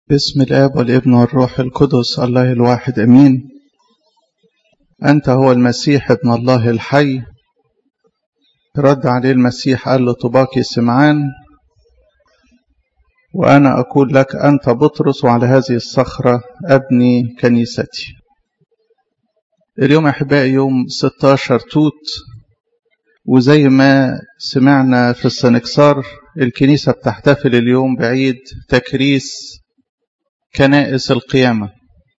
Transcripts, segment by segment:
باسم الآب والابن والروح القدس الله الواحد أمين أنت هو المسيح ابن الله الحي رد عليه المسيح قال له طباكي سمعان وأنا أقول لك أنت بطرس وعلى هذه الصخرة أبني كنيستي اليوم أحبائي يوم 16 توت وزي ما سمعنا في السنكسار الكنيسة بتحتفل اليوم بعيد تكريس كنائس القيامة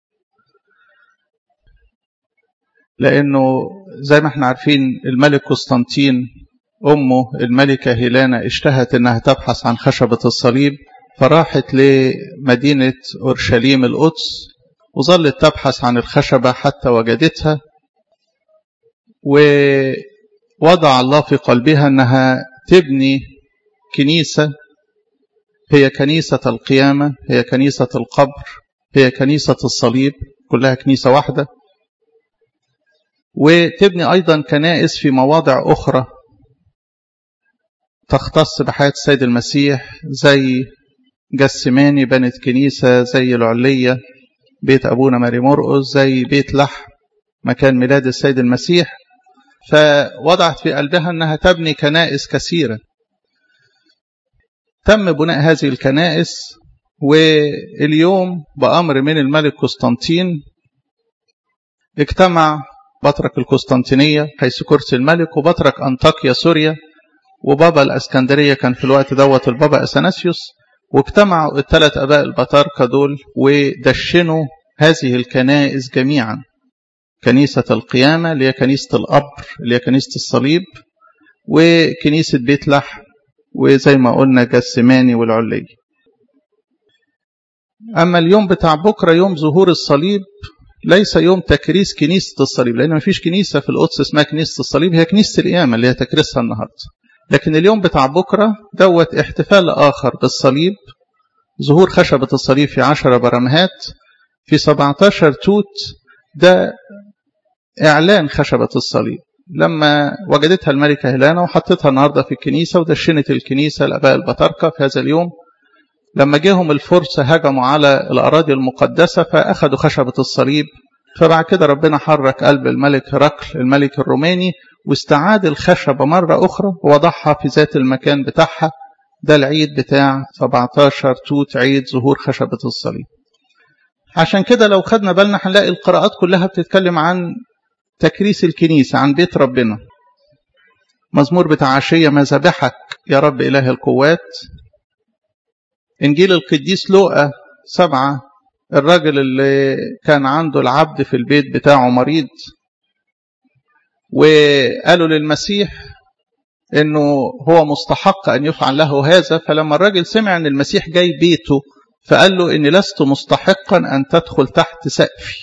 لأنه زي ما احنا عارفين الملك قسطنطين أمه الملكة هيلانا اشتهت أنها تبحث عن خشبة الصليب فراحت لمدينة أورشليم القدس وظلت تبحث عن الخشبة حتى وجدتها ووضع الله في قلبها أنها تبني كنيسة هي كنيسة القيامة هي كنيسة القبر هي كنيسة الصليب كلها كنيسة واحدة وتبني أيضا كنائس في مواضع أخرى تختص بحياة السيد المسيح زي جسماني بنت كنيسة زي العلية بيت أبونا ماري مرقس زي بيت لحم مكان ميلاد السيد المسيح فوضعت في قلبها أنها تبني كنائس كثيرة تم بناء هذه الكنائس واليوم بأمر من الملك قسطنطين اجتمع بطرك القسطنطينية حيث كرسي الملك وبطرك أنطاكيا سوريا وبابا الأسكندرية كان في الوقت دوت البابا أثناسيوس واجتمعوا الثلاث أباء البطاركة دول ودشنوا هذه الكنائس جميعا كنيسة القيامة اللي هي كنيسة القبر اللي هي كنيسة الصليب وكنيسة بيت لحم وزي ما قلنا جسماني والعلي أما اليوم بتاع بكرة يوم ظهور الصليب ليس يوم تكريس كنيسة الصليب لأن ما فيش كنيسة في القدس اسمها كنيسة الصليب هي كنيسة القيامة اللي هي تكريسها النهاردة لكن اليوم بتاع بكرة دوت احتفال آخر بالصليب ظهور خشبة الصليب في عشرة برمهات في 17 توت ده إعلان خشبة الصليب لما وجدتها الملكة هيلانا وحطتها النهاردة في الكنيسة ودشنت الكنيسة الأباء البطاركة في هذا اليوم لما جيهم الفرس هجموا على الأراضي المقدسة فأخذوا خشبة الصليب فبعد كده ربنا حرك قلب الملك هرقل الملك الروماني واستعاد الخشبة مرة أخرى ووضعها في ذات المكان بتاعها ده العيد بتاع 17 توت عيد ظهور خشبة الصليب عشان كده لو خدنا بالنا هنلاقي القراءات كلها بتتكلم عن تكريس الكنيسة عن بيت ربنا مزمور بتاع عشية مذابحك يا رب إله القوات إنجيل القديس لوقا سبعة الراجل اللي كان عنده العبد في البيت بتاعه مريض وقالوا للمسيح انه هو مستحق ان يفعل له هذا فلما الراجل سمع ان المسيح جاي بيته فقال له اني لست مستحقا ان تدخل تحت سقفي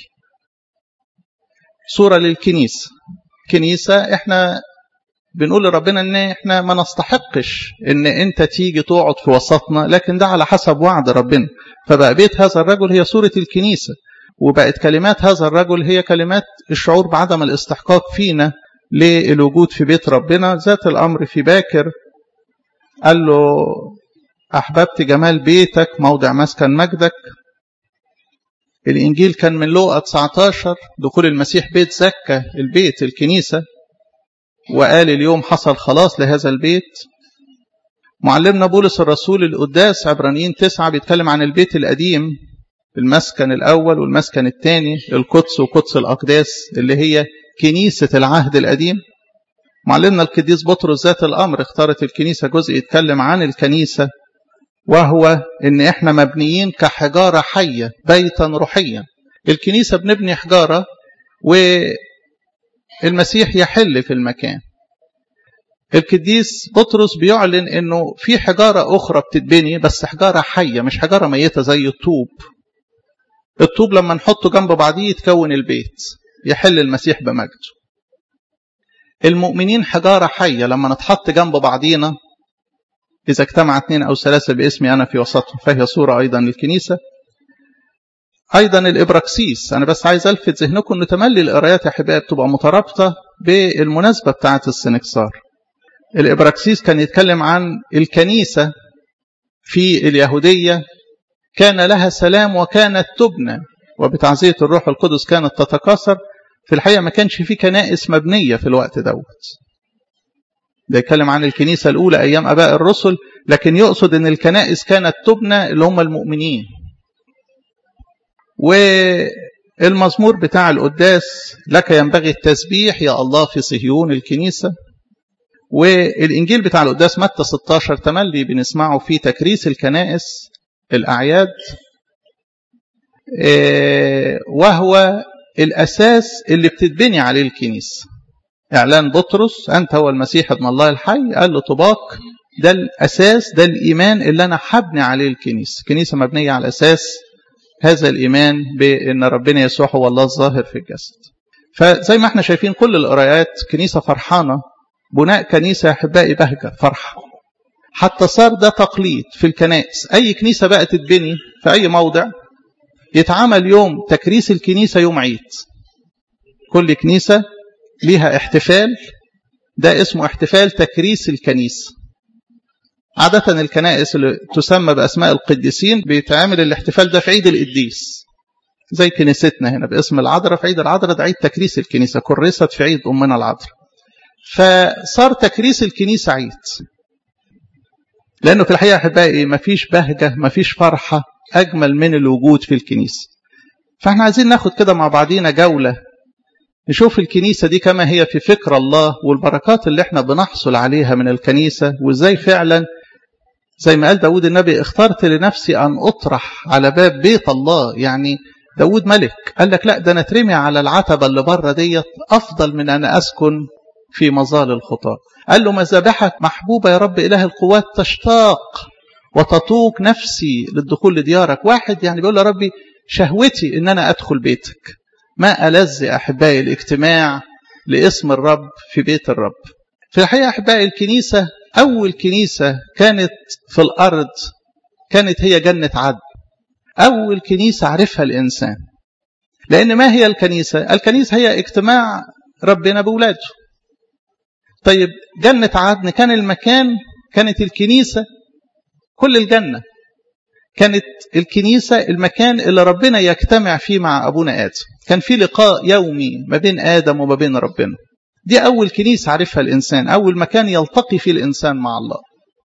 صورة للكنيسة كنيسة احنا بنقول لربنا ان احنا ما نستحقش ان انت تيجي تقعد في وسطنا لكن ده على حسب وعد ربنا فبقى بيت هذا الرجل هي صورة الكنيسة وبقت كلمات هذا الرجل هي كلمات الشعور بعدم الاستحقاق فينا للوجود في بيت ربنا ذات الأمر في باكر قال له أحببت جمال بيتك موضع مسكن مجدك الإنجيل كان من لوقا 19 دخول المسيح بيت زكا البيت الكنيسة وقال اليوم حصل خلاص لهذا البيت معلمنا بولس الرسول القداس عبرانيين تسعة بيتكلم عن البيت القديم المسكن الأول والمسكن الثاني القدس وقدس الأقداس اللي هي كنيسة العهد القديم معلمنا القديس بطرس ذات الأمر اختارت الكنيسة جزء يتكلم عن الكنيسة وهو ان احنا مبنيين كحجارة حية بيتا روحيا الكنيسة بنبني حجارة والمسيح يحل في المكان القديس بطرس بيعلن انه في حجارة اخرى بتتبني بس حجارة حية مش حجارة ميتة زي الطوب الطوب لما نحطه جنب بعضيه يتكون البيت يحل المسيح بمجده المؤمنين حجارة حية لما نتحط جنب بعضينا إذا اجتمع اثنين أو ثلاثة باسمي أنا في وسطهم فهي صورة أيضا للكنيسة أيضا الإبراكسيس أنا بس عايز ألفت ذهنكم أن تملي القرايات يا حبايب تبقى مترابطة بالمناسبة بتاعة السنكسار الإبراكسيس كان يتكلم عن الكنيسة في اليهودية كان لها سلام وكانت تبنى وبتعزية الروح القدس كانت تتكاثر في الحقيقة ما كانش في كنائس مبنية في الوقت دوت ده يتكلم عن الكنيسة الأولى أيام أباء الرسل لكن يقصد أن الكنائس كانت تبنى اللي هم المؤمنين والمزمور بتاع القداس لك ينبغي التسبيح يا الله في صهيون الكنيسة والإنجيل بتاع القداس متى 16 تملي بنسمعه في تكريس الكنائس الأعياد وهو الأساس اللي بتتبني عليه الكنيسة إعلان بطرس أنت هو المسيح ابن الله الحي قال له طباق ده الأساس ده الإيمان اللي أنا حبني عليه الكنيسة كنيسة مبنية على أساس هذا الإيمان بأن ربنا يسوع هو الله الظاهر في الجسد فزي ما احنا شايفين كل القرايات كنيسة فرحانة بناء كنيسة أحبائي بهجة فرحة حتى صار ده تقليد في الكنائس أي كنيسة بقى تتبني في أي موضع يتعمل يوم تكريس الكنيسة يوم عيد كل كنيسة ليها احتفال ده اسمه احتفال تكريس الكنيسة عادة الكنائس اللي تسمى بأسماء القديسين بيتعمل الاحتفال ده في عيد القديس زي كنيستنا هنا باسم العذراء في عيد العذراء ده عيد تكريس الكنيسة كرست في عيد أمنا العذراء فصار تكريس الكنيسة عيد لأنه في الحقيقة أحبائي مفيش بهجة مفيش فرحة أجمل من الوجود في الكنيسة فاحنا عايزين ناخد كده مع بعضينا جولة نشوف الكنيسة دي كما هي في فكر الله والبركات اللي احنا بنحصل عليها من الكنيسة وازاي فعلا زي ما قال داود النبي اخترت لنفسي أن أطرح على باب بيت الله يعني داود ملك قال لك لا ده أنا اترمي على العتبة اللي بره ديت أفضل من أن أسكن في مظال الخطاة قال له مذابحك محبوبة يا رب إله القوات تشتاق وتطوق نفسي للدخول لديارك واحد يعني بيقول يا ربي شهوتي ان انا ادخل بيتك ما ألذ أحبائي الاجتماع لاسم الرب في بيت الرب في الحقيقة أحبائي الكنيسة أول كنيسة كانت في الأرض كانت هي جنة عدن أول كنيسة عرفها الإنسان لأن ما هي الكنيسة؟ الكنيسة هي اجتماع ربنا بولاده طيب جنة عدن كان المكان كانت الكنيسة كل الجنة كانت الكنيسة المكان اللي ربنا يجتمع فيه مع أبونا آدم كان في لقاء يومي ما بين آدم وما بين ربنا دي أول كنيسة عرفها الإنسان أول مكان يلتقي فيه الإنسان مع الله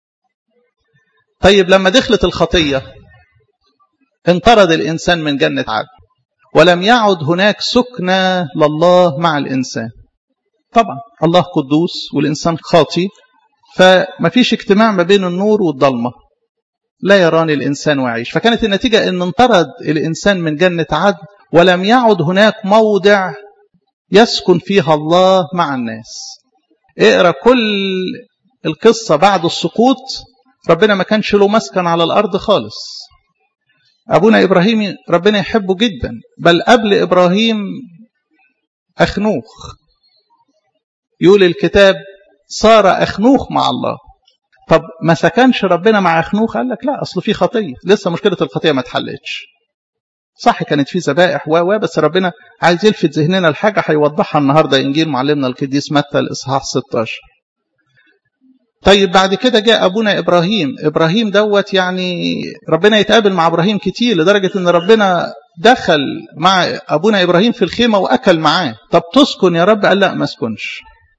طيب لما دخلت الخطية انطرد الإنسان من جنة عدن ولم يعد هناك سكنة لله مع الإنسان طبعا الله قدوس والإنسان خاطي فما فيش اجتماع ما بين النور والضلمة لا يراني الإنسان وعيش فكانت النتيجة أن انطرد الإنسان من جنة عدن ولم يعد هناك موضع يسكن فيها الله مع الناس اقرأ كل القصة بعد السقوط ربنا ما كانش له مسكن على الأرض خالص أبونا إبراهيم ربنا يحبه جدا بل قبل إبراهيم أخنوخ يقول الكتاب صار أخنوخ مع الله طب ما سكنش ربنا مع أخنوخ قال لك لا أصل في خطية لسه مشكلة الخطية ما اتحلتش صح كانت في ذبائح و بس ربنا عايز يلفت ذهننا الحاجة هيوضحها النهاردة إنجيل معلمنا القديس متى الإصحاح 16 طيب بعد كده جاء أبونا إبراهيم إبراهيم دوت يعني ربنا يتقابل مع إبراهيم كتير لدرجة إن ربنا دخل مع أبونا إبراهيم في الخيمة وأكل معاه طب تسكن يا رب قال لا ما اسكنش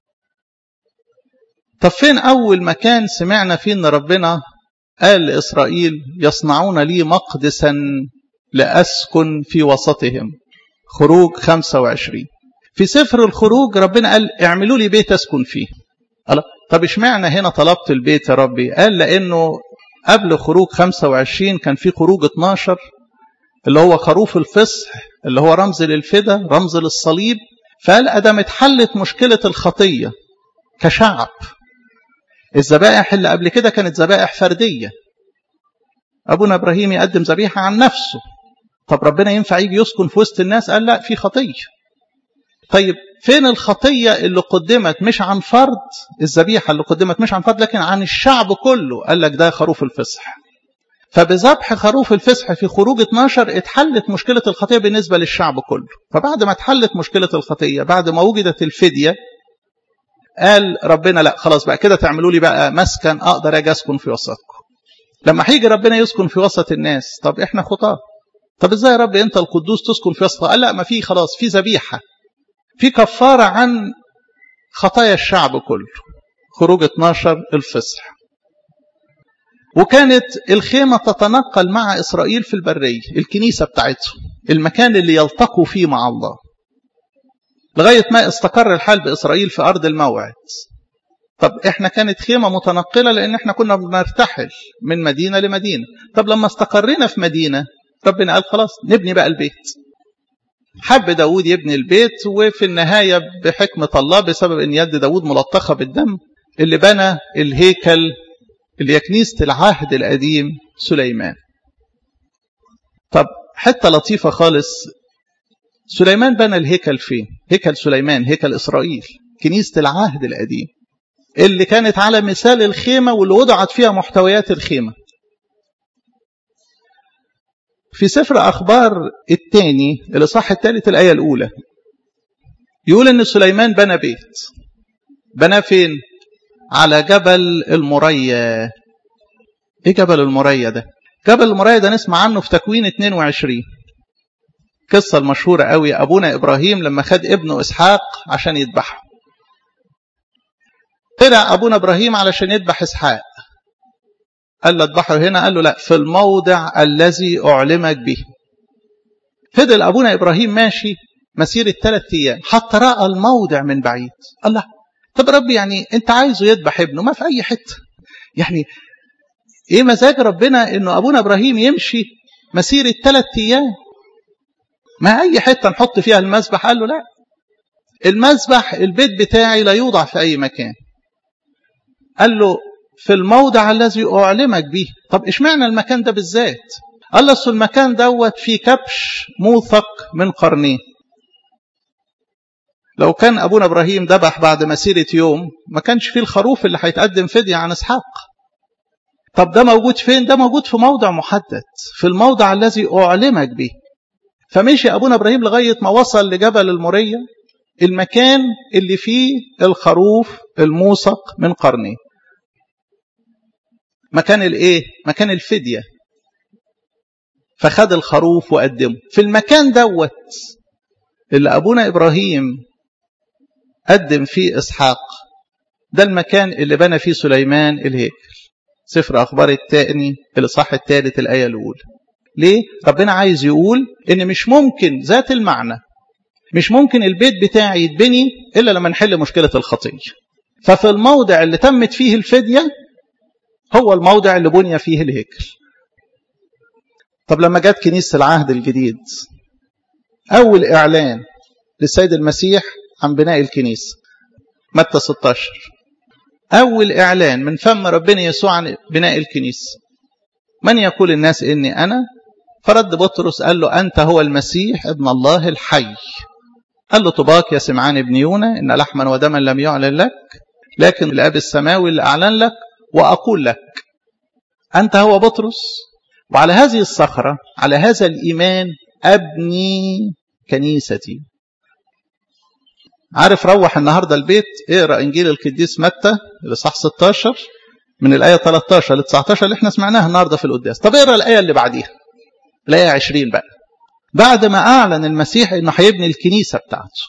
طب فين أول مكان سمعنا فيه إن ربنا قال لإسرائيل يصنعون لي مقدسا لأسكن في وسطهم خروج 25 في سفر الخروج ربنا قال اعملوا لي بيت أسكن فيه قال طب اشمعنى هنا طلبت البيت يا ربي قال لأنه قبل خروج 25 كان في خروج 12 اللي هو خروف الفصح اللي هو رمز للفدا رمز للصليب فقال أدام اتحلت مشكلة الخطية كشعب الذبائح اللي قبل كده كانت ذبائح فردية أبونا إبراهيم يقدم ذبيحة عن نفسه طب ربنا ينفع يجي يسكن في وسط الناس قال لا في خطية طيب فين الخطية اللي قدمت مش عن فرد الذبيحة اللي قدمت مش عن فرد لكن عن الشعب كله قال لك ده خروف الفصح فبذبح خروف الفصح في خروج 12 اتحلت مشكلة الخطية بالنسبة للشعب كله فبعد ما اتحلت مشكلة الخطية بعد ما وجدت الفدية قال ربنا لا خلاص بقى كده تعملوا لي بقى مسكن اقدر اجي اسكن في وسطكم لما هيجي ربنا يسكن في وسط الناس طب احنا خطاه طب ازاي يا رب انت القدوس تسكن في وسط قال لا ما في خلاص في ذبيحه في كفاره عن خطايا الشعب كله خروج 12 الفصح وكانت الخيمة تتنقل مع إسرائيل في البرية الكنيسة بتاعتهم المكان اللي يلتقوا فيه مع الله لغاية ما استقر الحال بإسرائيل في أرض الموعد طب احنا كانت خيمة متنقلة لأن احنا كنا بنرتحل من مدينة لمدينة طب لما استقرينا في مدينة ربنا قال خلاص نبني بقى البيت حب داود يبني البيت وفي النهاية بحكمة الله بسبب ان يد داود ملطخة بالدم اللي بنى الهيكل اللي هي كنيسة العهد القديم سليمان طب حتة لطيفة خالص سليمان بنى الهيكل فين هيكل سليمان هيكل إسرائيل كنيسة العهد القديم اللي كانت على مثال الخيمة واللي وضعت فيها محتويات الخيمة في سفر أخبار الثاني الإصحاح الثالث الآية الأولى يقول إن سليمان بنى بيت بنى فين؟ على جبل المريا إيه جبل المريا ده؟ جبل المريا ده نسمع عنه في تكوين 22 قصة المشهورة قوي أبونا إبراهيم لما خد ابنه إسحاق عشان يذبحه طلع أبونا إبراهيم علشان يذبح إسحاق قال له اذبحه هنا قال له لا في الموضع الذي أعلمك به فضل أبونا إبراهيم ماشي مسيرة ثلاث أيام حتى رأى الموضع من بعيد الله طب رب يعني أنت عايزه يذبح ابنه ما في أي حتة يعني إيه مزاج ربنا إنه أبونا إبراهيم يمشي مسيرة ثلاث أيام ما أي حتة نحط فيها المذبح قال له لا المذبح البيت بتاعي لا يوضع في أي مكان قال له في الموضع الذي أعلمك به طب إشمعنى المكان ده بالذات قال له المكان دوت فيه كبش موثق من قرنين لو كان أبونا إبراهيم ذبح بعد مسيرة يوم ما كانش فيه الخروف اللي هيتقدم فدية عن إسحاق طب ده موجود فين ده موجود في موضع محدد في الموضع الذي أعلمك به فمشي أبونا إبراهيم لغاية ما وصل لجبل المورية المكان اللي فيه الخروف الموثق من قرنين مكان الايه مكان الفديه فخد الخروف وقدمه في المكان دوت اللي ابونا ابراهيم قدم فيه اسحاق ده المكان اللي بنى فيه سليمان الهيكل سفر اخبار الثاني الاصحاح الثالث الايه الاولى ليه ربنا عايز يقول ان مش ممكن ذات المعنى مش ممكن البيت بتاعي يتبني الا لما نحل مشكله الخطيه ففي الموضع اللي تمت فيه الفديه هو الموضع اللي بني فيه الهيكل طب لما جت كنيسة العهد الجديد أول إعلان للسيد المسيح عن بناء الكنيسة متى 16 أول إعلان من فم ربنا يسوع عن بناء الكنيسة من يقول الناس إني أنا فرد بطرس قال له أنت هو المسيح ابن الله الحي قال له طباك يا سمعان ابن يونا إن لحما ودما لم يعلن لك لكن الآب السماوي اللي أعلن لك وأقول لك أنت هو بطرس وعلى هذه الصخرة على هذا الإيمان أبني كنيستي عارف روح النهاردة البيت اقرأ إنجيل القديس متى الإصحاح 16 من الآية 13 ل 19 اللي احنا سمعناها النهاردة في القداس طب اقرأ الآية اللي بعديها الآية 20 بقى بعد ما أعلن المسيح إنه هيبني الكنيسة بتاعته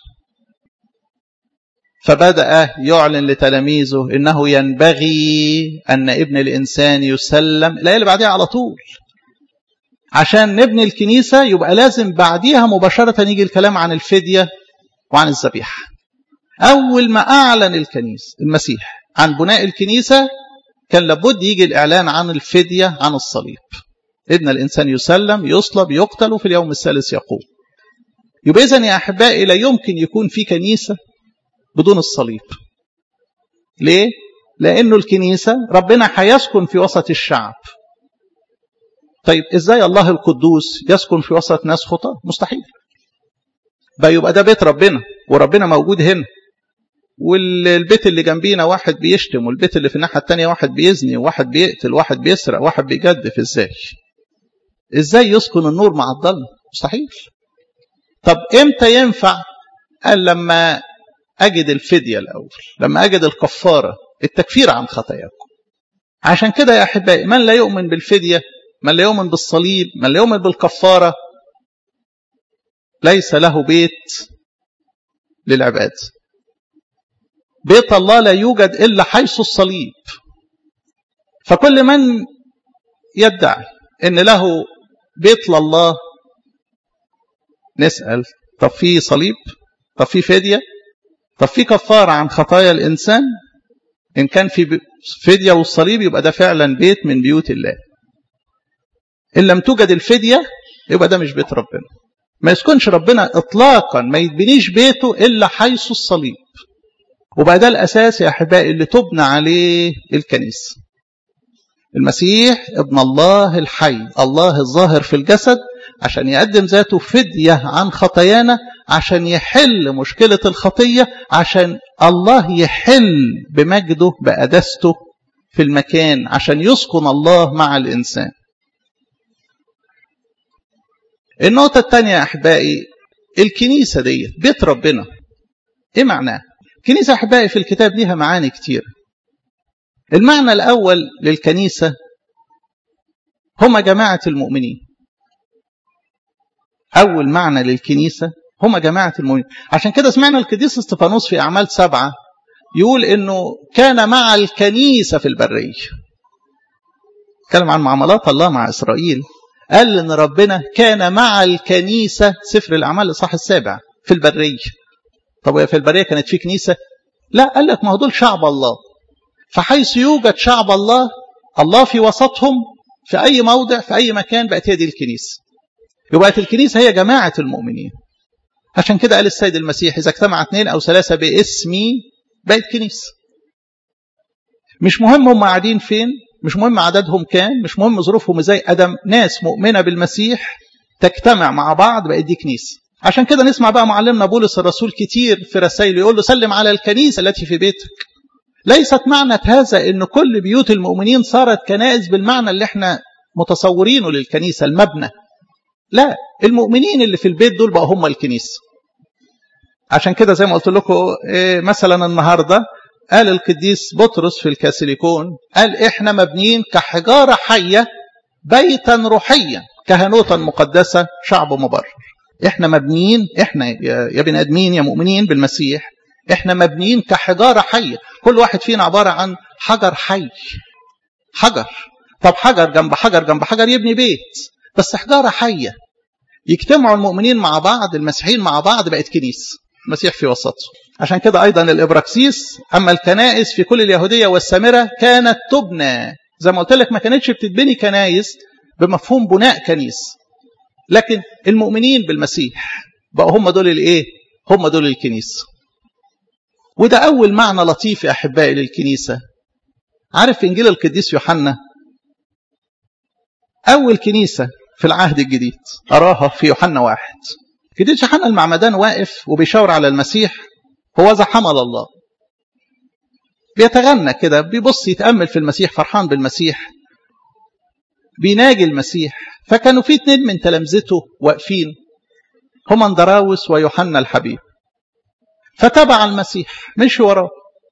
فبدأ يعلن لتلاميذه إنه ينبغي أن ابن الإنسان يسلم الآية اللي بعديها على طول عشان نبني الكنيسة يبقى لازم بعديها مباشرة يجي الكلام عن الفدية وعن الذبيحة أول ما أعلن الكنيسة المسيح عن بناء الكنيسة كان لابد يجي الإعلان عن الفدية عن الصليب ابن الإنسان يسلم يصلب يقتل وفي اليوم الثالث يقوم يبقى إذن يا أحبائي لا يمكن يكون في كنيسة بدون الصليب ليه؟ لأنه الكنيسة ربنا هيسكن في وسط الشعب طيب إزاي الله القدوس يسكن في وسط ناس خطاة مستحيل بقى يبقى ده بيت ربنا وربنا موجود هنا والبيت اللي جنبينا واحد بيشتم والبيت اللي في الناحية التانية واحد بيزني وواحد بيقتل واحد بيسرق واحد بيجدف ازاي ازاي يسكن النور مع الظلم مستحيل طب امتى ينفع قال لما أجد الفدية الأول لما أجد الكفارة التكفير عن خطاياكم عشان كده يا أحبائي من لا يؤمن بالفدية من لا يؤمن بالصليب من لا يؤمن بالكفارة ليس له بيت للعباد بيت الله لا يوجد إلا حيث الصليب فكل من يدعي ان له بيت لله نسأل طب في صليب طب في فدية طب في كفارة عن خطايا الإنسان إن كان في فدية والصليب يبقى ده فعلا بيت من بيوت الله إن لم توجد الفدية يبقى ده مش بيت ربنا ما يسكنش ربنا إطلاقا ما يتبنيش بيته إلا حيث الصليب وبقى ده الأساس يا أحبائي اللي تبنى عليه الكنيسة المسيح ابن الله الحي الله الظاهر في الجسد عشان يقدم ذاته فدية عن خطايانا عشان يحل مشكلة الخطية عشان الله يحل بمجده بأدسته في المكان عشان يسكن الله مع الإنسان النقطة الثانية يا أحبائي الكنيسة دي بيت ربنا إيه معناه؟ كنيسة أحبائي في الكتاب ليها معاني كتير المعنى الأول للكنيسة هم جماعة المؤمنين أول معنى للكنيسة هم جماعة المؤمنين عشان كده سمعنا القديس استفانوس في أعمال سبعة يقول إنه كان مع الكنيسة في البرية كلام عن معاملات الله مع إسرائيل قال إن ربنا كان مع الكنيسة سفر الأعمال الإصحاح السابع في البرية طب في البرية كانت في كنيسة لا قال لك ما هو دول شعب الله فحيث يوجد شعب الله الله في وسطهم في أي موضع في أي مكان بقت هي دي الكنيسة يبقى الكنيسة هي جماعة المؤمنين عشان كده قال السيد المسيح إذا اجتمع اثنين أو ثلاثة باسمي بقت كنيسة مش مهم هم قاعدين فين مش مهم عددهم كام مش مهم ظروفهم ازاي ادم ناس مؤمنه بالمسيح تجتمع مع بعض بقت دي كنيسه عشان كده نسمع بقى معلمنا بولس الرسول كتير في رسائله يقول له سلم على الكنيسه التي في بيتك ليست معنى هذا ان كل بيوت المؤمنين صارت كنائس بالمعنى اللي احنا متصورينه للكنيسه المبنى لا المؤمنين اللي في البيت دول بقى هم الكنيسه عشان كده زي ما قلت لكم إيه مثلا النهارده قال القديس بطرس في الكاسيليكون قال احنا مبنيين كحجاره حيه بيتا روحيا كهنوتا مقدسه شعب مبرر احنا مبنيين احنا يا بني ادمين يا مؤمنين بالمسيح احنا مبنيين كحجاره حيه كل واحد فينا عباره عن حجر حي حجر طب حجر جنب حجر جنب حجر يبني بيت بس حجاره حيه يجتمعوا المؤمنين مع بعض المسيحيين مع بعض بقت كنيسه المسيح في وسطهم عشان كده ايضا الابراكسيس اما الكنائس في كل اليهوديه والسامره كانت تبنى زي ما قلت لك ما كانتش بتتبني كنايس بمفهوم بناء كنيس لكن المؤمنين بالمسيح بقوا هم دول الايه هم دول الكنيسه وده اول معنى لطيف يا احبائي للكنيسه عارف في انجيل القديس يوحنا اول كنيسه في العهد الجديد اراها في يوحنا واحد القديس يوحنا المعمدان واقف وبيشاور على المسيح هو ذا حمل الله بيتغنى كده بيبص يتامل في المسيح فرحان بالمسيح بيناجي المسيح فكانوا في اتنين من تلامذته واقفين هما اندراوس ويوحنا الحبيب فتبع المسيح مشي وراه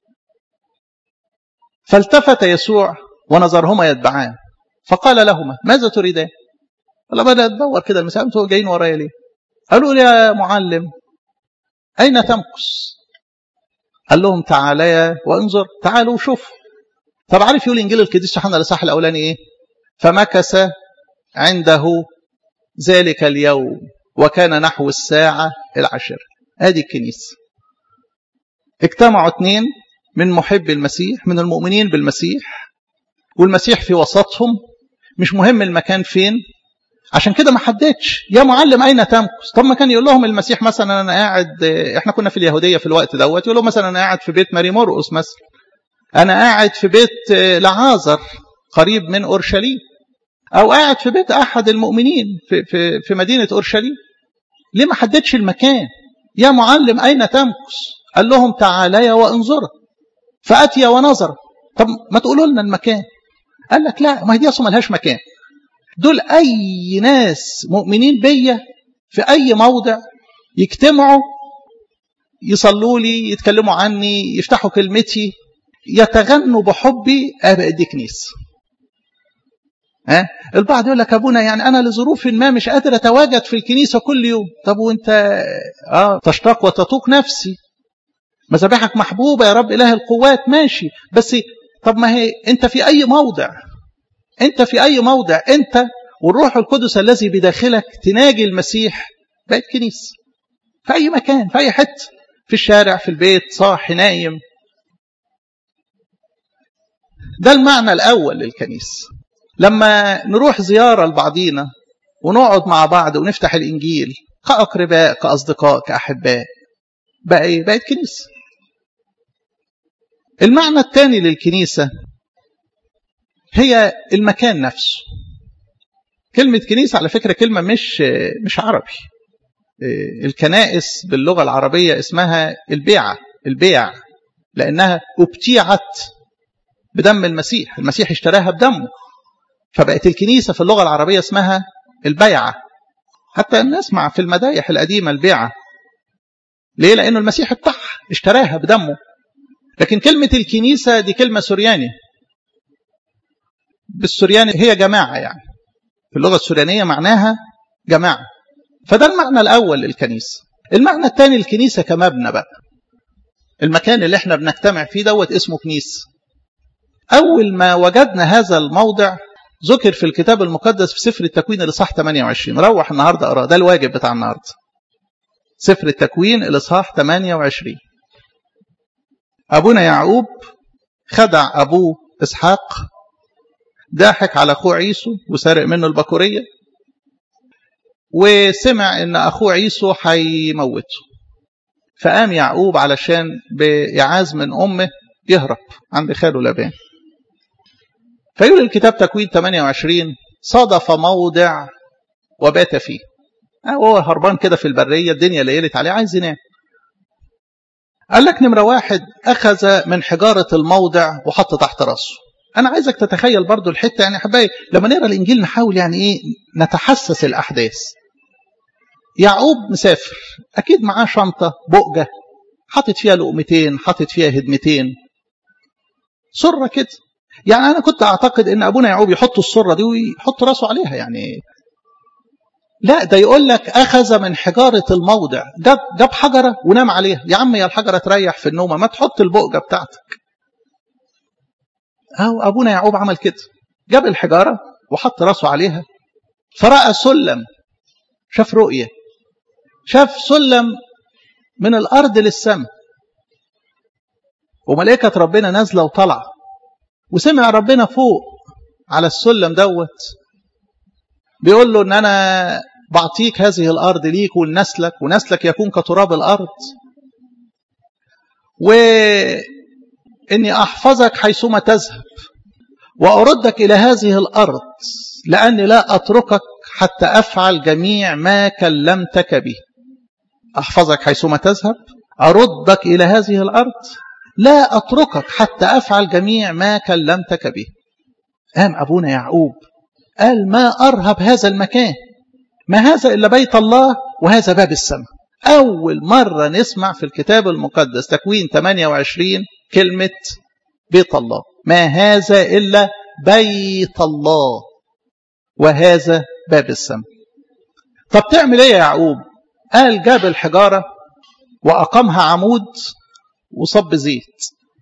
فالتفت يسوع ونظرهما يتبعان فقال لهما ماذا تريدان؟ قال بدأ تدور كده المسيح انتوا جايين ورايا ليه؟ قالوا يا معلم أين تمكث؟ قال لهم تعاليا وانظر تعالوا وشوفوا طب عارف يقول انجيل القديس يوحنا الاصحاح الاولاني ايه؟ فمكث عنده ذلك اليوم وكان نحو الساعة العاشرة ادي الكنيسة اجتمعوا اثنين من محب المسيح من المؤمنين بالمسيح والمسيح في وسطهم مش مهم المكان فين عشان كده ما حددش يا معلم اين تمكث طب ما كان يقول لهم المسيح مثلا انا قاعد احنا كنا في اليهوديه في الوقت دوت يقول لهم مثلا انا قاعد في بيت ماري مرقس مثلا انا قاعد في بيت لعازر قريب من اورشليم او قاعد في بيت احد المؤمنين في في في مدينه اورشليم ليه ما حددش المكان يا معلم اين تمكث قال لهم تعاليا وانظرا فاتي ونظر طب ما تقولوا لنا المكان قال لك لا ما هي دي اصلا ملهاش مكان دول اي ناس مؤمنين بيا في اي موضع يجتمعوا يصلوا لي يتكلموا عني يفتحوا كلمتي يتغنوا بحبي ابقى دي كنيسه ها البعض يقول لك ابونا يعني انا لظروف ما مش قادر اتواجد في الكنيسه كل يوم طب وانت اه تشتاق وتطوق نفسي مذابحك محبوبه يا رب اله القوات ماشي بس طب ما هي انت في اي موضع انت في اي موضع انت والروح القدس الذي بداخلك تناجي المسيح بقت كنيسه في اي مكان في اي حته في الشارع في البيت صاحي نايم ده المعنى الاول للكنيسه لما نروح زياره لبعضينا ونقعد مع بعض ونفتح الانجيل كاقرباء كاصدقاء كاحباء بقى ايه بقت كنيسه المعنى الثاني للكنيسه هي المكان نفسه كلمة كنيسة على فكرة كلمة مش مش عربي الكنائس باللغة العربية اسمها البيعة البيع لأنها ابتيعت بدم المسيح المسيح اشتراها بدمه فبقت الكنيسة في اللغة العربية اسمها البيعة حتى نسمع في المدايح القديمة البيعة ليه؟ لأنه المسيح ابتاعها اشتراها بدمه لكن كلمة الكنيسة دي كلمة سورياني بالسورياني هي جماعة يعني في اللغة السوريانية معناها جماعة فده المعنى الأول للكنيسة المعنى الثاني الكنيسة كمبنى بقى المكان اللي احنا بنجتمع فيه دوت اسمه كنيسة أول ما وجدنا هذا الموضع ذكر في الكتاب المقدس في سفر التكوين الإصحاح 28 روح النهاردة أقرأ ده الواجب بتاع النهاردة سفر التكوين الإصحاح 28 أبونا يعقوب خدع أبوه إسحاق ضاحك على أخوه عيسو وسرق منه البكورية وسمع ان اخوه عيسو هيموته فقام يعقوب علشان بإعاز من امه يهرب عند خاله لابان فيقول الكتاب تكوين 28 صادف موضع وبات فيه وهو هربان كده في البريه الدنيا ليلت عليه عايز ينام قال لك نمره واحد اخذ من حجاره الموضع وحط تحت راسه انا عايزك تتخيل برضو الحته يعني حبايبي لما نقرا الانجيل نحاول يعني ايه نتحسس الاحداث يعقوب مسافر اكيد معاه شنطه بؤجه حاطط فيها لقمتين حاطط فيها هدمتين سره كده يعني انا كنت اعتقد ان ابونا يعقوب يحط السره دي ويحط راسه عليها يعني لا ده يقول لك اخذ من حجاره الموضع جاب جاب حجره ونام عليها يا عم يا الحجره تريح في النوم ما تحط البؤجه بتاعتك اهو ابونا يعقوب عمل كده جاب الحجاره وحط راسه عليها فراى سلم شاف رؤيه شاف سلم من الارض للسماء وملائكه ربنا نازله وطالعه وسمع ربنا فوق على السلم دوت بيقول له ان انا بعطيك هذه الارض ليك ولنسلك ونسلك يكون كتراب الارض واني احفظك حيثما تذهب واردك الى هذه الارض لاني لا اتركك حتى افعل جميع ما كلمتك به احفظك حيثما تذهب اردك الى هذه الارض لا اتركك حتى افعل جميع ما كلمتك به قام ابونا يعقوب قال ما ارهب هذا المكان ما هذا الا بيت الله وهذا باب السماء اول مره نسمع في الكتاب المقدس تكوين 28 كلمه بيت الله ما هذا الا بيت الله وهذا باب السماء طب تعمل ايه يا يعقوب قال جاب الحجاره واقامها عمود وصب زيت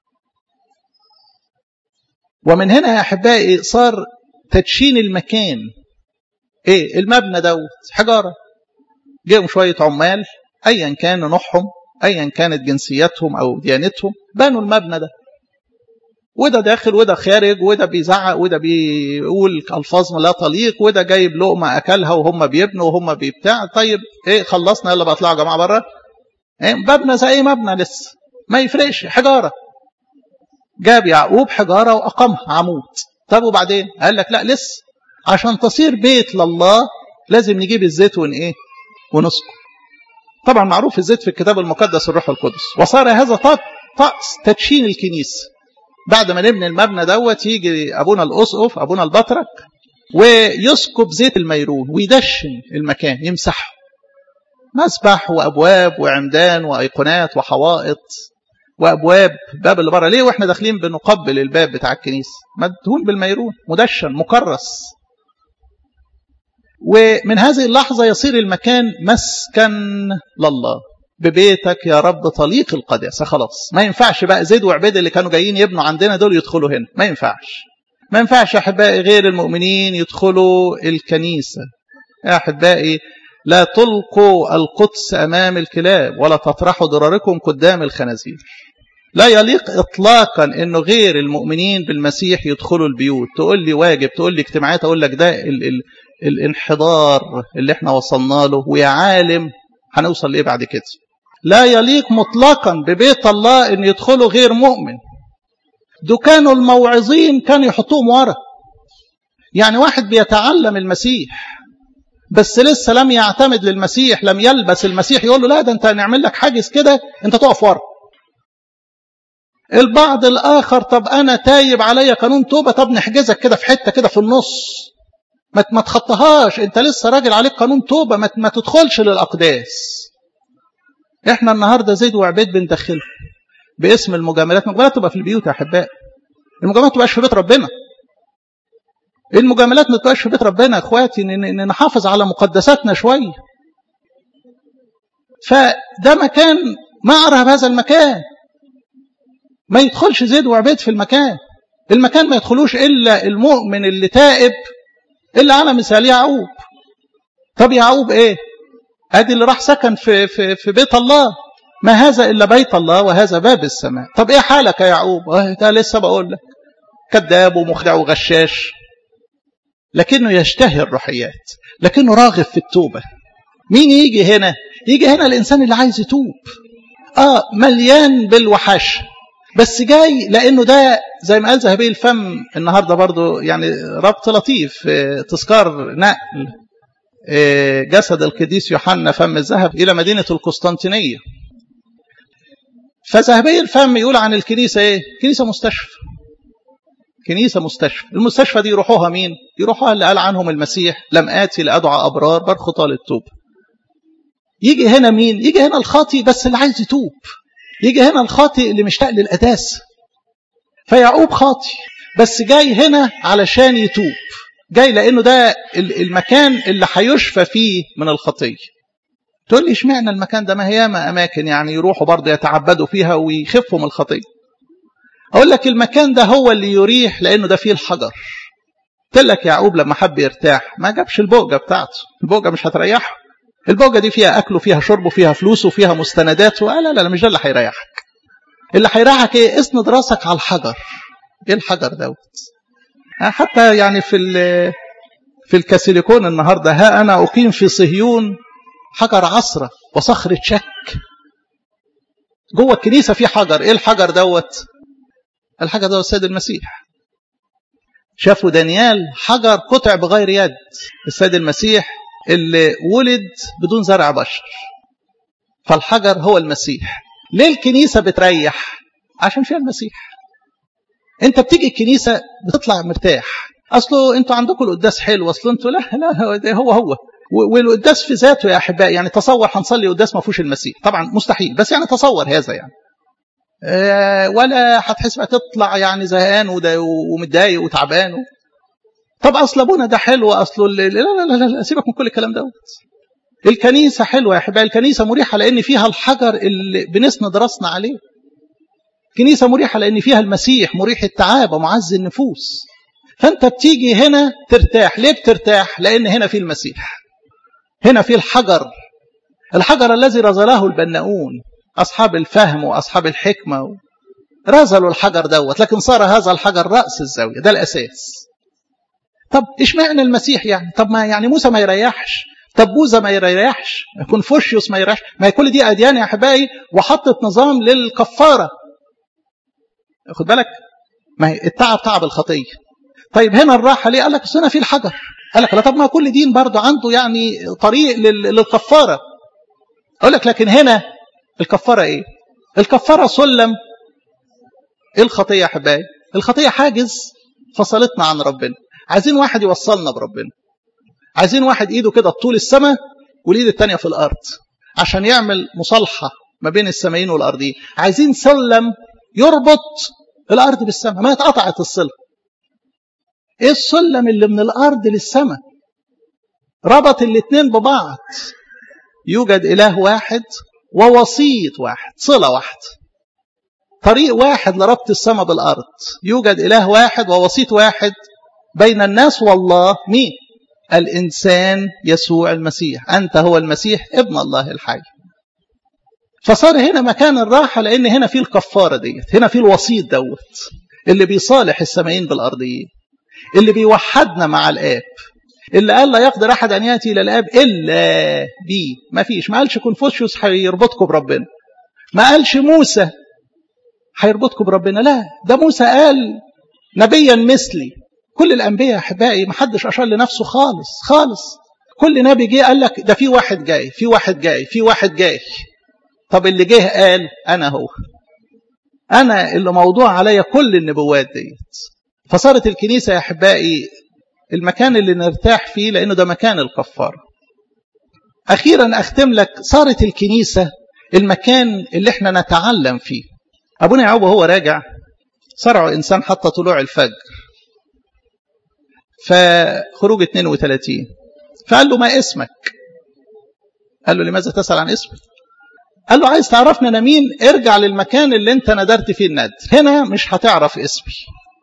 ومن هنا يا احبائي صار تدشين المكان ايه المبنى دوت حجاره جاهم شويه عمال ايا كان نوعهم ايا كانت جنسيتهم او ديانتهم بنوا المبنى ده وده داخل وده خارج وده بيزعق وده بيقول الفاظ لا تليق وده جايب لقمه اكلها وهم بيبنوا وهم بيبتاع طيب ايه خلصنا يلا بقى اطلعوا يا جماعه بره ايه مبنى زي اي مبنى لسه ما يفرقش حجاره جاب يعقوب حجاره واقامها عمود طب وبعدين قال لك لا لسه عشان تصير بيت لله لازم نجيب الزيت ون ايه ونسكب طبعا معروف الزيت في الكتاب المقدس الروح القدس وصار هذا طقس تدشين الكنيسه بعد ما نبني المبنى دوت يجي ابونا الاسقف ابونا البطرك ويسكب زيت الميرون ويدشن المكان يمسحه مسبح وابواب وعمدان وايقونات وحوائط وابواب باب اللي بره ليه واحنا داخلين بنقبل الباب بتاع الكنيسه مدهون بالميرون مدشن مكرس ومن هذه اللحظة يصير المكان مسكن لله ببيتك يا رب طليق القداسة خلاص ما ينفعش بقى زيد وعبيد اللي كانوا جايين يبنوا عندنا دول يدخلوا هنا ما ينفعش ما ينفعش أحبائي غير المؤمنين يدخلوا الكنيسة يا أحبائي لا تلقوا القدس أمام الكلاب ولا تطرحوا ضراركم قدام الخنازير لا يليق إطلاقا أنه غير المؤمنين بالمسيح يدخلوا البيوت تقول لي واجب تقول لي اجتماعات أقول لك ده ال ال الانحدار اللي احنا وصلنا له ويا عالم هنوصل ليه بعد كده لا يليق مطلقا ببيت الله ان يدخلوا غير مؤمن دول كانوا الموعظين كانوا يحطوهم ورا يعني واحد بيتعلم المسيح بس لسه لم يعتمد للمسيح لم يلبس المسيح يقول له لا ده انت هنعمل لك حاجز كده انت تقف ورا البعض الاخر طب انا تايب عليا قانون توبه طب نحجزك كده في حته كده في النص ما ما تخطهاش انت لسه راجل عليك قانون توبه ما, ما تدخلش للاقداس احنا النهارده زيد وعبيد بندخله باسم المجاملات المجاملات تبقى في البيوت يا احبائي المجاملات ما تبقاش في بيت ربنا المجاملات ما تبقاش في بيت ربنا يا اخواتي ان نحافظ على مقدساتنا شويه فده مكان ما ارهب هذا المكان ما يدخلش زيد وعبيد في المكان المكان ما يدخلوش الا المؤمن اللي تائب اللي على مثال يعقوب طب يعقوب ايه ادي اللي راح سكن في في في بيت الله ما هذا الا بيت الله وهذا باب السماء طب ايه حالك يا يعقوب اه ده لسه بقول لك كذاب ومخدع وغشاش لكنه يشتهي الروحيات لكنه راغب في التوبه مين يجي هنا يجي هنا الانسان اللي عايز يتوب اه مليان بالوحش بس جاي لانه ده زي ما قال ذهبي الفم النهارده برضو يعني ربط لطيف تذكار نقل جسد القديس يوحنا فم الذهب الى مدينه القسطنطينيه فذهبي الفم يقول عن الكنيسه ايه كنيسه مستشفى كنيسه مستشفى المستشفى دي يروحوها مين يروحوها اللي قال عنهم المسيح لم اتي لادعى ابرار بل خطى للتوب يجي هنا مين يجي هنا الخاطي بس اللي عايز يتوب يجي هنا الخاطئ اللي مشتاق للقداسة فيعقوب خاطئ بس جاي هنا علشان يتوب جاي لأنه ده المكان اللي هيشفى فيه من الخطية تقول لي اشمعنى المكان ده ما هي ما أماكن يعني يروحوا برضه يتعبدوا فيها ويخفوا من الخطية أقول لك المكان ده هو اللي يريح لأنه ده فيه الحجر قلت لك يعقوب لما حب يرتاح ما جابش البوجة بتاعته البوجة مش هتريحه البوجة دي فيها أكل وفيها شرب وفيها فلوس وفيها مستندات لا لا لا مش ده اللي هيريحك اللي هيريحك ايه اسند راسك على الحجر ايه الحجر دوت حتى يعني في في الكاسيليكون النهارده ها انا اقيم في صهيون حجر عصره وصخره شك جوه الكنيسه في حجر ايه الحجر دوت الحجر دوت السيد المسيح شافوا دانيال حجر قطع بغير يد السيد المسيح اللي ولد بدون زرع بشر فالحجر هو المسيح ليه الكنيسة بتريح عشان فيها المسيح انت بتيجي الكنيسة بتطلع مرتاح اصله انتوا عندكم القداس حلو اصله انتوا لا لا هو هو والقداس في ذاته يا احبائي يعني تصور هنصلي قداس ما فيهوش المسيح طبعا مستحيل بس يعني تصور هذا يعني أه ولا هتحس تطلع يعني زهقان ومتضايق وتعبان طب اصل ابونا ده حلو اصله لا لا لا لا سيبك من كل الكلام دوت الكنيسه حلوه يا احبائي الكنيسه مريحه لان فيها الحجر اللي بنسند راسنا عليه كنيسه مريحه لان فيها المسيح مريح التعابه معز النفوس فانت بتيجي هنا ترتاح ليه بترتاح لان هنا في المسيح هنا في الحجر الحجر الذي رزله البناؤون اصحاب الفهم واصحاب الحكمه رزلوا الحجر دوت لكن صار هذا الحجر راس الزاويه ده الاساس طب اشمعنى المسيح يعني طب ما يعني موسى ما يريحش طب بوذا ما يريحش كونفوشيوس ما يريحش ما هي كل دي اديان يا احبائي وحطت نظام للكفاره خد بالك ما هي التعب تعب الخطيه طيب هنا الراحه ليه قال لك اصل هنا في الحجر قال لك لا طب ما كل دين برضه عنده يعني طريق للكفاره اقول لك لكن هنا الكفاره ايه الكفاره سلم ايه الخطيه يا احبائي الخطيه حاجز فصلتنا عن ربنا عايزين واحد يوصلنا بربنا عايزين واحد ايده كده طول السماء والايد التانية في الارض عشان يعمل مصالحة ما بين السمايين والارضين عايزين سلم يربط الارض بالسماء ما اتقطعت الصلة ايه السلم اللي من الارض للسماء ربط الاثنين ببعض يوجد إله واحد ووسيط واحد صلة واحدة طريق واحد لربط السماء بالأرض يوجد إله واحد ووسيط واحد بين الناس والله مين الإنسان يسوع المسيح أنت هو المسيح ابن الله الحي فصار هنا مكان الراحة لأن هنا في الكفارة ديت هنا في الوسيط دوت اللي بيصالح السمايين بالأرضيين اللي بيوحدنا مع الآب اللي قال لا يقدر أحد أن يأتي إلى الآب إلا بي ما فيش ما قالش كونفوشيوس هيربطكم بربنا ما قالش موسى هيربطكم بربنا لا ده موسى قال نبيا مثلي كل الأنبياء أحبائي ما حدش أشار لنفسه خالص خالص كل نبي جه قال لك ده في واحد جاي في واحد جاي في واحد جاي طب اللي جه قال أنا هو أنا اللي موضوع عليا كل النبوات ديت فصارت الكنيسة يا أحبائي المكان اللي نرتاح فيه لأنه ده مكان الكفارة أخيرا أختم لك صارت الكنيسة المكان اللي احنا نتعلم فيه أبونا يعقوب وهو راجع صرعه إنسان حتى طلوع الفجر فخروج 32 فقال له ما اسمك قال له لماذا تسأل عن اسمي قال له عايز تعرفنا أنا مين ارجع للمكان اللي انت ندرت فيه الندر هنا مش هتعرف اسمي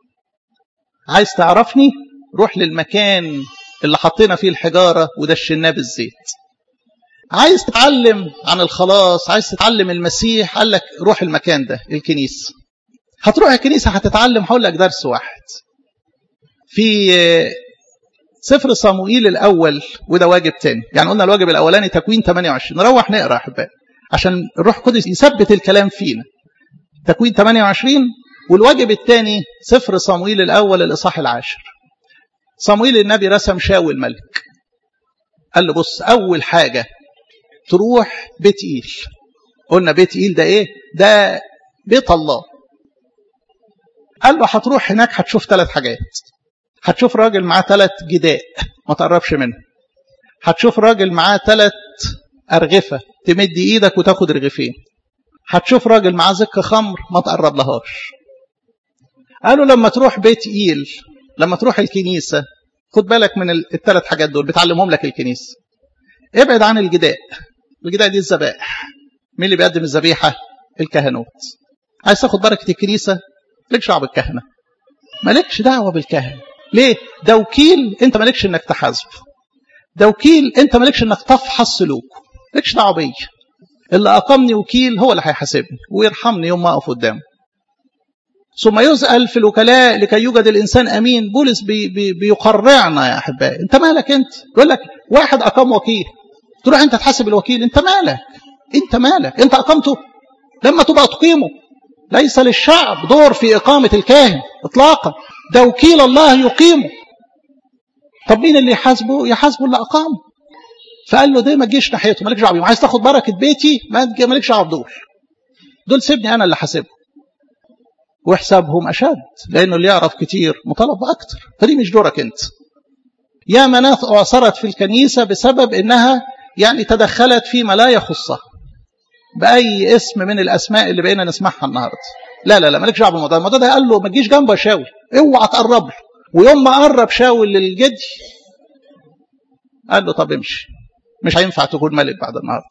عايز تعرفني روح للمكان اللي حطينا فيه الحجارة ودشناه بالزيت عايز تتعلم عن الخلاص عايز تتعلم المسيح قال لك روح المكان ده الكنيسة هتروح الكنيسة هتتعلم هقول لك درس واحد في سفر صموئيل الأول وده واجب تاني يعني قلنا الواجب الأولاني تكوين 28 نروح نقرأ أحبائي عشان الروح القدس يثبت الكلام فينا تكوين 28 والواجب الثاني سفر صموئيل الأول الإصحاح العاشر صموئيل النبي رسم شاول ملك قال له بص أول حاجة تروح بيت إيل قلنا بيت إيل ده إيه ده بيت الله قال له هتروح هناك هتشوف ثلاث حاجات هتشوف راجل معاه ثلاث جداء ما تقربش منه هتشوف راجل معاه ثلاث أرغفة تمد إيدك وتاخد رغيفين هتشوف راجل معاه زك خمر ما تقرب لهاش قالوا لما تروح بيت إيل لما تروح الكنيسة خد بالك من الثلاث حاجات دول بتعلمهم لك الكنيسة ابعد عن الجداء الجداء دي الذبائح مين اللي بيقدم الذبيحة الكهنوت عايز تاخد بركة الكنيسة مالكش دعوة بالكهنة مالكش دعوة بالكهنة ليه ده وكيل انت مالكش انك تحاسبه ده وكيل انت مالكش انك تفحص سلوكه مالكش دعوة بيا اللي اقامني وكيل هو اللي هيحاسبني ويرحمني يوم ما اقف قدامه ثم يسأل في الوكلاء لكي يوجد الإنسان أمين بولس بي بي بيقرعنا يا أحبائي أنت مالك أنت يقول لك واحد أقام وكيل تروح أنت تحاسب الوكيل أنت مالك أنت مالك أنت أقامته لما تبقى تقيمه ليس للشعب دور في إقامة الكاهن إطلاقا ده وكيل الله يقيمه طب مين اللي يحاسبه يحاسبه اللي أقامه فقال له ده ما تجيش ناحيته مالكش دعوه عايز تاخد بركه بيتي ما مالكش دعوه بدول دول سيبني انا اللي حاسبهم وحسابهم أشد لأنه اللي يعرف كتير مطالب أكتر فدي مش دورك أنت يا مناث أعصرت في الكنيسة بسبب أنها يعني تدخلت فيما لا يخصها بأي اسم من الأسماء اللي بقينا نسمعها النهاردة لا لا لا مالكش دعوه بالموضوع الموضوع ده قال له ما تجيش جنبه يا شاول اوعى تقرب له ويوم ما قرب شاول للجدي قال له طب امشي مش هينفع تكون ملك بعد النهارده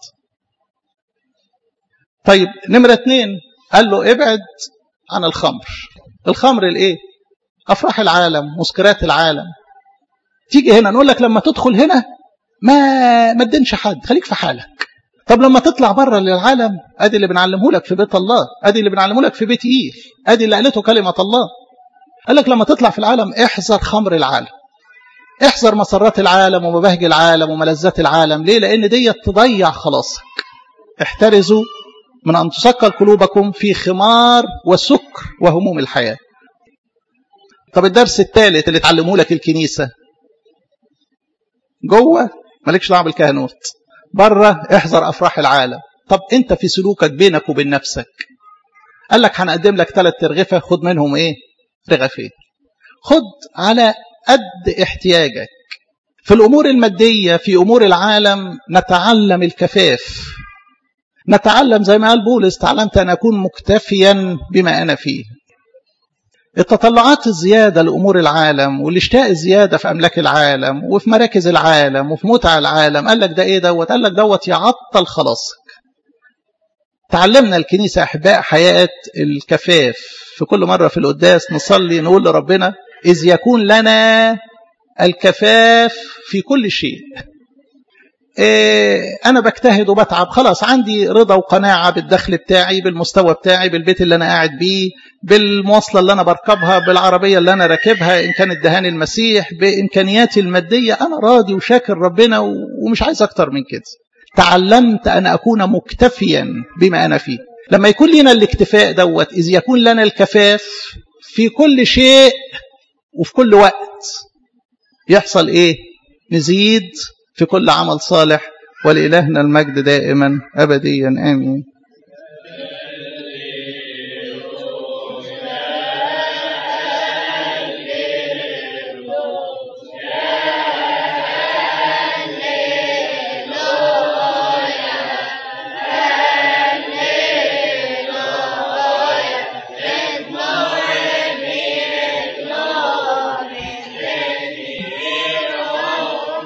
طيب نمرة اتنين قال له ابعد عن الخمر الخمر الايه افراح العالم مسكرات العالم تيجي هنا نقول لك لما تدخل هنا ما ما تدينش حد خليك في حالك طب لما تطلع بره للعالم ادي اللي بنعلمه لك في بيت الله ادي اللي بنعلمه لك في بيت ايل ادي اللي قالته كلمه الله قال لك لما تطلع في العالم احذر خمر العالم احذر مسرات العالم ومباهج العالم وملذات العالم ليه لان دي تضيع خلاصك احترزوا من أن تسكر قلوبكم في خمار وسكر وهموم الحياة طب الدرس الثالث اللي تعلمه لك الكنيسة جوه مالكش دعوه بالكهنوت بره احذر افراح العالم طب انت في سلوكك بينك وبين نفسك قال لك هنقدم لك ثلاث ترغفه خد منهم ايه رغفين خد على قد احتياجك في الامور الماديه في امور العالم نتعلم الكفاف نتعلم زي ما قال بولس تعلمت أن أكون مكتفيا بما أنا فيه التطلعات الزيادة لأمور العالم والاشتاء الزيادة في أملاك العالم وفي مراكز العالم وفي متع العالم قال لك ده إيه دوت قال لك دوت يعطل خلاصك تعلمنا الكنيسة أحباء حياة الكفاف في كل مرة في القداس نصلي نقول لربنا إذ يكون لنا الكفاف في كل شيء إيه أنا بجتهد وبتعب خلاص عندي رضا وقناعة بالدخل بتاعي بالمستوى بتاعي بالبيت اللي أنا قاعد بيه بالمواصلة اللي أنا بركبها بالعربية اللي أنا راكبها إن كانت دهان المسيح بإمكانياتي المادية أنا راضي وشاكر ربنا ومش عايز أكتر من كده تعلمت أن أكون مكتفيا بما أنا فيه لما يكون لنا الاكتفاء دوت إذ يكون لنا الكفاف في كل شيء وفي كل وقت يحصل إيه نزيد في كل عمل صالح ولإلهنا المجد دائما أبديا آمين